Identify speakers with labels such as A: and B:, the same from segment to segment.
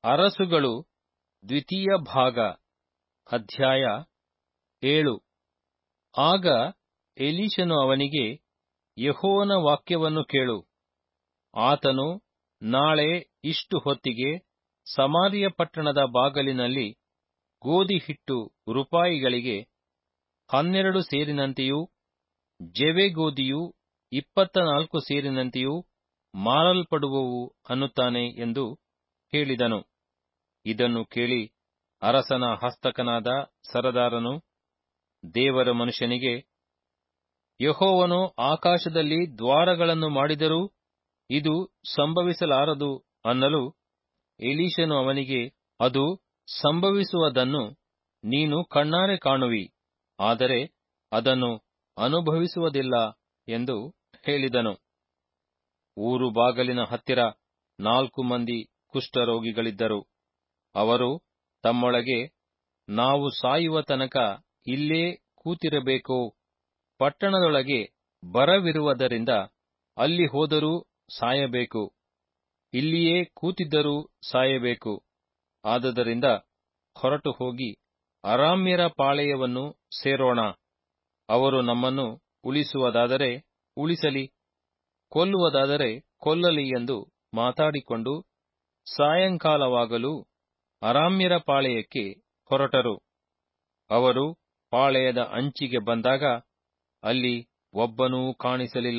A: ಅರಸುಗಳು ದ್ವಿತೀಯ ಭಾಗ ಅಧ್ಯಾಯ ಏಳು ಆಗ ಎಲೀಷನು ಅವನಿಗೆ ಯೆಹೋವನ ವಾಕ್ಯವನ್ನು ಕೇಳು ಆತನು ನಾಳೆ ಇಷ್ಟು ಹೊತ್ತಿಗೆ ಸಮಾರ್ಯ ಪಟ್ಟಣದ ಬಾಗಲಿನಲ್ಲಿ ಗೋಧಿ ಹಿಟ್ಟು ರೂಪಾಯಿಗಳಿಗೆ ಹನ್ನೆರಡು ಸೇರಿನಂತೆಯೂ ಜವೆಗೋದಿಯು ಇಪ್ಪತ್ತ ನಾಲ್ಕು ಸೇರಿನಂತೆಯೂ ಮಾರಲ್ಪಡುವವು ಅನ್ನುತ್ತಾನೆ ಎಂದು ಹೇಳಿದನು ಇದನ್ನು ಕೇಳಿ ಅರಸನ ಹಸ್ತಕನಾದ ಸರದಾರನು ದೇವರ ಮನುಷ್ಯನಿಗೆ ಯೆಹೋವನು ಆಕಾಶದಲ್ಲಿ ದ್ವಾರಗಳನ್ನು ಮಾಡಿದರೂ ಇದು ಸಂಭವಿಸಲಾರದು ಅನ್ನಲು ಎಲೀಷನು ಅವನಿಗೆ ಅದು ಸಂಭವಿಸುವುದನ್ನು ನೀನು ಕಣ್ಣಾರೆ ಕಾಣುವಿ ಆದರೆ ಅದನ್ನು ಅನುಭವಿಸುವುದಿಲ್ಲ ಎಂದು ಹೇಳಿದನು ಊರು ಬಾಗಲಿನ ಹತ್ತಿರ ನಾಲ್ಕು ಮಂದಿ ಕುಷ್ಠರೋಗಿಗಳಿದ್ದರು ಅವರು ತಮ್ಮೊಳಗೆ ನಾವು ಸಾಯುವ ತನಕ ಇಲ್ಲೇ ಕೂತಿರಬೇಕೋ ಪಟ್ಟಣದೊಳಗೆ ಬರವಿರುವುದರಿಂದ ಅಲ್ಲಿ ಹೋದರೂ ಸಾಯಬೇಕು ಇಲ್ಲಿಯೇ ಕೂತಿದ್ದರೂ ಸಾಯಬೇಕು ಆದದರಿಂದ ಹೊರಟು ಹೋಗಿ ಅರಾಮ್ಯರ ಪಾಳೆಯವನ್ನು ಸೇರೋಣ ಅವರು ನಮ್ಮನ್ನು ಉಳಿಸುವುದಾದರೆ ಉಳಿಸಲಿ ಕೊಲ್ಲುವುದಾದರೆ ಕೊಲ್ಲಲಿ ಎಂದು ಮಾತಾಡಿಕೊಂಡು ಸಾಯಂಕಾಲವಾಗಲು ಅರಾಮ್ಯರ ಪಾಳೆಯಕ್ಕೆ ಹೊರಟರು ಅವರು ಪಾಳೆಯದ ಅಂಚಿಗೆ ಬಂದಾಗ ಅಲ್ಲಿ ಒಬ್ಬನೂ ಕಾಣಿಸಲಿಲ್ಲ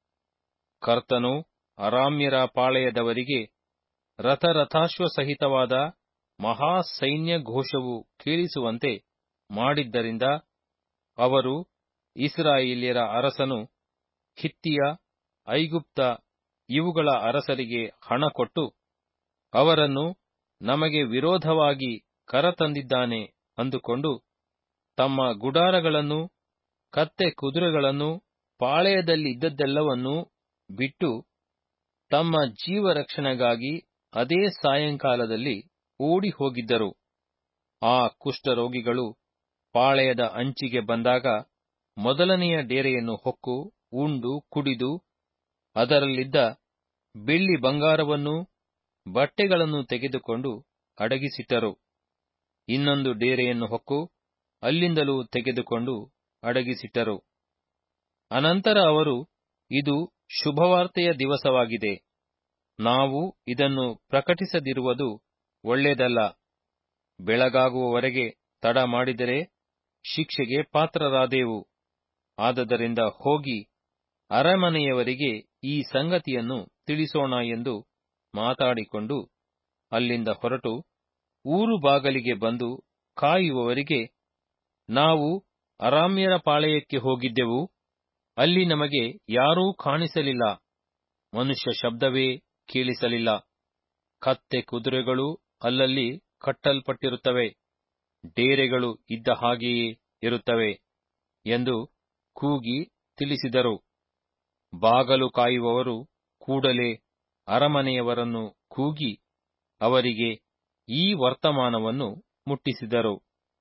A: ಕರ್ತನು ಅರಾಮ್ಯರ ಪಾಳೆಯದವರಿಗೆ ರಥರಥಾಶ್ವಸಹಿತವಾದ ಮಹಾಸೈನ್ಯ ಘೋಷವು ಕೇಳಿಸುವಂತೆ ಮಾಡಿದ್ದರಿಂದ ಅವರು ಇಸ್ರಾಯೇಲ್ಯರ ಅರಸನು ಹಿತ್ತಿಯ ಐಗುಪ್ತ ಇವುಗಳ ಅರಸರಿಗೆ ಹಣ ಕೊಟ್ಟು ಅವರನ್ನು ನಮಗೆ ವಿರೋಧವಾಗಿ ಕರತಂದಿದ್ದಾನೆ ಅಂದುಕೊಂಡು ತಮ್ಮ ಗುಡಾರಗಳನ್ನು ಕತ್ತೆ ಕುದುರೆಗಳನ್ನು ಪಾಳೆಯದಲ್ಲಿದ್ದದ್ದೆಲ್ಲವನ್ನೂ ಬಿಟ್ಟು ತಮ್ಮ ಜೀವರಕ್ಷಣೆಗಾಗಿ ಅದೇ ಸಾಯಂಕಾಲದಲ್ಲಿ ಓಡಿ ಹೋಗಿದ್ದರು ಆ ಕುಷ್ಠರೋಗಿಗಳು ಪಾಳೆಯದ ಅಂಚಿಗೆ ಬಂದಾಗ ಮೊದಲನೆಯ ಡೇರೆಯನ್ನು ಹೊಕ್ಕು ಉಂಡು ಕುಡಿದು ಅದರಲ್ಲಿದ್ದ ಬೆಳ್ಳಿ ಬಂಗಾರವನ್ನೂ ಬಟ್ಟೆಗಳನ್ನು ತೆಗೆದುಕೊಂಡು ಅಡಗಿಸಿಟ್ಟರು ಇನ್ನೊಂದು ಡೇರೆಯನ್ನು ಹೊಕ್ಕು ಅಲ್ಲಿಂದಲೂ ತೆಗೆದುಕೊಂಡು ಅಡಗಿಸಿಟ್ಟರು ಅನಂತರ ಅವರು ಇದು ಶುಭವಾರ್ತೆಯ ದಿವಸವಾಗಿದೆ ನಾವು ಇದನ್ನು ಪ್ರಕಟಿಸದಿರುವುದು ಒಳ್ಳೆಯದಲ್ಲ ಬೆಳಗಾಗುವವರೆಗೆ ತಡ ಮಾಡಿದರೆ ಶಿಕ್ಷೆಗೆ ಪಾತ್ರರಾದೆವು ಆದದರಿಂದ ಹೋಗಿ ಅರಮನೆಯವರಿಗೆ ಈ ಸಂಗತಿಯನ್ನು ತಿಳಿಸೋಣ ಎಂದು ಮಾತಾಡಿಕೊಂಡು ಅಲ್ಲಿಂದ ಹೊರಟು ಊರು ಬಾಗಲಿಗೆ ಬಂದು ಕಾಯುವವರಿಗೆ ನಾವು ಅರಾಮ್ಯರ ಪಾಳೆಯಕ್ಕೆ ಹೋಗಿದ್ದೆವು ಅಲ್ಲಿ ನಮಗೆ ಯಾರೂ ಕಾಣಿಸಲಿಲ್ಲ ಮನುಷ್ಯ ಶಬ್ದವೇ ಕೇಳಿಸಲಿಲ್ಲ ಕತ್ತೆ ಕುದುರೆಗಳು ಅಲ್ಲಲ್ಲಿ ಕಟ್ಟಲ್ಪಟ್ಟಿರುತ್ತವೆ ಡೇರೆಗಳು ಇದ್ದ ಹಾಗೆಯೇ ಇರುತ್ತವೆ ಎಂದು ಕೂಗಿ ತಿಳಿಸಿದರು ಬಾಗಲು ಕಾಯುವವರು ಕೂಡಲೇ ಅರಮನೆಯವರನ್ನು ಕೂಗಿ ಅವರಿಗೆ ಈ ವರ್ತಮಾನವನ್ನು ಮುಟ್ಟಿಸಿದರು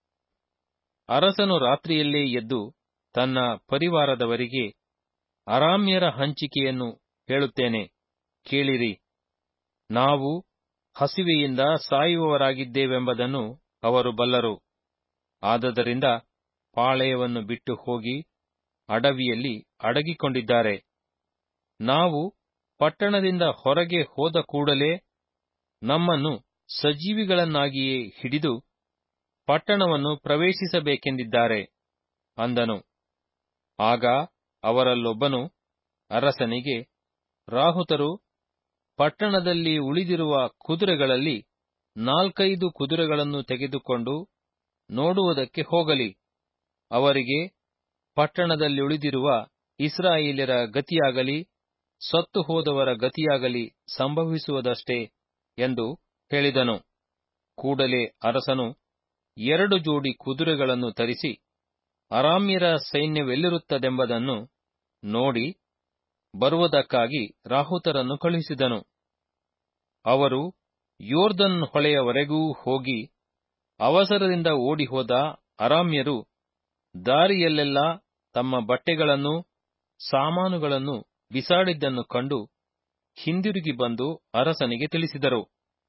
A: ಅರಸನು ರಾತ್ರಿಯಲ್ಲೇ ಎದ್ದು ತನ್ನ ಪರಿವಾರದವರಿಗೆ ಅರಾಮ್ಯರ ಹಂಚಿಕೆಯನ್ನು ಹೇಳುತ್ತೇನೆ ಕೇಳಿರಿ ನಾವು ಹಸಿವೆಯಿಂದ ಸಾಯುವವರಾಗಿದ್ದೇವೆಂಬುದನ್ನು ಅವರು ಬಲ್ಲರು ಆದದರಿಂದ ಪಾಳೆಯವನ್ನು ಬಿಟ್ಟು ಹೋಗಿ ಅಡವಿಯಲ್ಲಿ ಅಡಗಿಕೊಂಡಿದ್ದಾರೆ ನಾವು ಪಟ್ಟಣದಿಂದ ಹೊರಗೆ ಹೋದ ಕೂಡಲೇ ನಮ್ಮನ್ನು ಸಜೀವಿಗಳನ್ನಾಗಿಯೇ ಹಿಡಿದು ಪಟ್ಟಣವನ್ನು ಪ್ರವೇಶಿಸಬೇಕೆಂದಿದ್ದಾರೆ ಅಂದನು ಆಗ ಅವರಲ್ಲೊಬ್ಬನು ಅರಸನಿಗೆ ರಾಹುತರು ಪಟ್ಟಣದಲ್ಲಿ ಉಳಿದಿರುವ ಕುದುರೆಗಳಲ್ಲಿ ನಾಲ್ಕೈದು ಕುದುರೆಗಳನ್ನು ತೆಗೆದುಕೊಂಡು ನೋಡುವುದಕ್ಕೆ ಹೋಗಲಿ ಅವರಿಗೆ ಪಟ್ಟಣದಲ್ಲಿ ಉಳಿದಿರುವ ಇಸ್ರಾಯೇಲ್ಯರ ಗತಿಯಾಗಲಿ ಸತ್ತು ಹೋದವರ ಗತಿಯಾಗಲಿ ಸಂಭವಿಸುವುದಷ್ಟೇ ಎಂದು ಹೇಳಿದನು ಕೂಡಲೇ ಅರಸನು ಎರಡು ಜೋಡಿ ಕುದುರೆಗಳನ್ನು ತರಿಸಿ ಅರಾಮ್ಯರ ಸೈನ್ಯವೆಲ್ಲಿರುತ್ತದೆಂಬುದನ್ನು ನೋಡಿ ಬರುವುದಕ್ಕಾಗಿ ರಾಹುತರನ್ನು ಕಳುಹಿಸಿದನು ಅವರು ಯೋರ್ದನ್ ಹೊಳೆಯವರೆಗೂ ಹೋಗಿ ಅವಸರದಿಂದ ಓಡಿಹೋದ ಅರಾಮ್ಯರು ದಾರಿಯಲ್ಲೆಲ್ಲ ತಮ್ಮ ಬಟ್ಟೆಗಳನ್ನು ಸಾಮಾನುಗಳನ್ನು ಬಿಸಾಡಿದ್ದನ್ನು ಕಂಡು ಹಿಂದಿರುಗಿ ಬಂದು ಅರಸನಿಗೆ ತಿಳಿಸಿದರು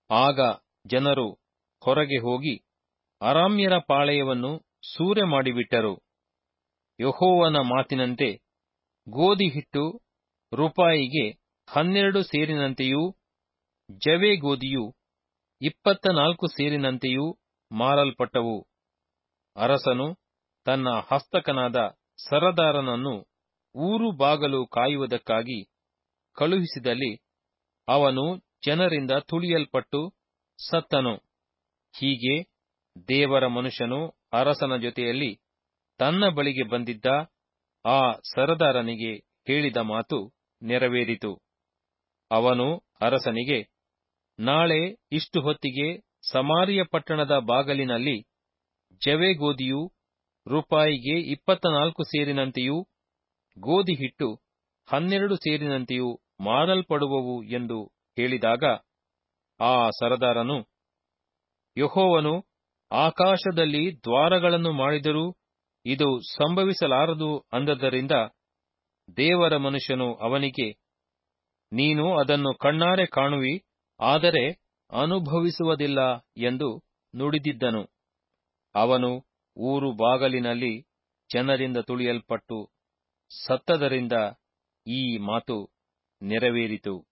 A: ಆಗ ಜನರು ಹೊರಗೆ ಹೋಗಿ ಅರಾಮ್ಯರ ಪಾಳೆಯವನ್ನು ಸೂರೆ ಮಾಡಿಬಿಟ್ಟರು ಯಹೋವನ ಮಾತಿನಂತೆ ಗೋಧಿ ಹಿಟ್ಟು ರೂಪಾಯಿಗೆ ಹನ್ನೆರಡು ಸೇರಿನಂತೆಯೂ ಜವೆ ಗೋಧಿಯು ಇಪ್ಪತ್ತ ನಾಲ್ಕು ಸೇರಿನಂತೆಯೂ ಮಾರಲ್ಪಟ್ಟವು ಅರಸನು ತನ್ನ ಹಸ್ತಕನಾದ ಸರದಾರನನ್ನು ಊರು ಬಾಗಲು ಕಾಯುವುದಕ್ಕಾಗಿ ಕಳುಹಿಸಿದಲ್ಲಿ ಅವನು ಜನರಿಂದ ತುಳಿಯಲ್ಪಟ್ಟು ಸತ್ತನು ಹೀಗೆ ದೇವರ ಮನುಷ್ಯನು ಅರಸನ ಜೊತೆಯಲ್ಲಿ ತನ್ನ ಬಳಿಗೆ ಬಂದಿದ್ದ ಆ ಸರದಾರನಿಗೆ ಹೇಳಿದ ಮಾತು ನೆರವೇರಿತು ಅವನು ಅರಸನಿಗೆ ನಾಳೆ ಇಷ್ಟು ಹೊತ್ತಿಗೆ ಸಮಾರಿಯ ಪಟ್ಟಣದ ಬಾಗಲಿನಲ್ಲಿ ಜವೆಗೋದಿಯು ರೂಪಾಯಿಗೆ ಇಪ್ಪತ್ತ ನಾಲ್ಕು ಸೇರಿನಂತೆಯೂ ಗೋಧಿ ಹಿಟ್ಟು ಹನ್ನೆರಡು ಸೇರಿನಂತೆಯೂ ಮಾರಲ್ಪಡುವವು ಎಂದು ಹೇಳಿದಾಗ ಆ ಸರದಾರನು ಯಹೋವನು ಆಕಾಶದಲ್ಲಿ ದ್ವಾರಗಳನ್ನು ಮಾಡಿದರೂ ಇದು ಸಂಭವಿಸಲಾರದು ಅಂದದ್ದರಿಂದ ದೇವರ ಮನುಷ್ಯನು ಅವನಿಗೆ ನೀನು ಅದನ್ನು ಕಣ್ಣಾರೆ ಕಾಣುವಿ ಆದರೆ ಅನುಭವಿಸುವುದಿಲ್ಲ ಎಂದು ನುಡಿದಿದ್ದನು ಅವನು ಊರು ಬಾಗಲಿನಲ್ಲಿ ಜನರಿಂದ ತುಳಿಯಲ್ಪಟ್ಟು ಸತ್ತದರಿಂದ ಈ ಮಾತು ನೆರವೇರಿತು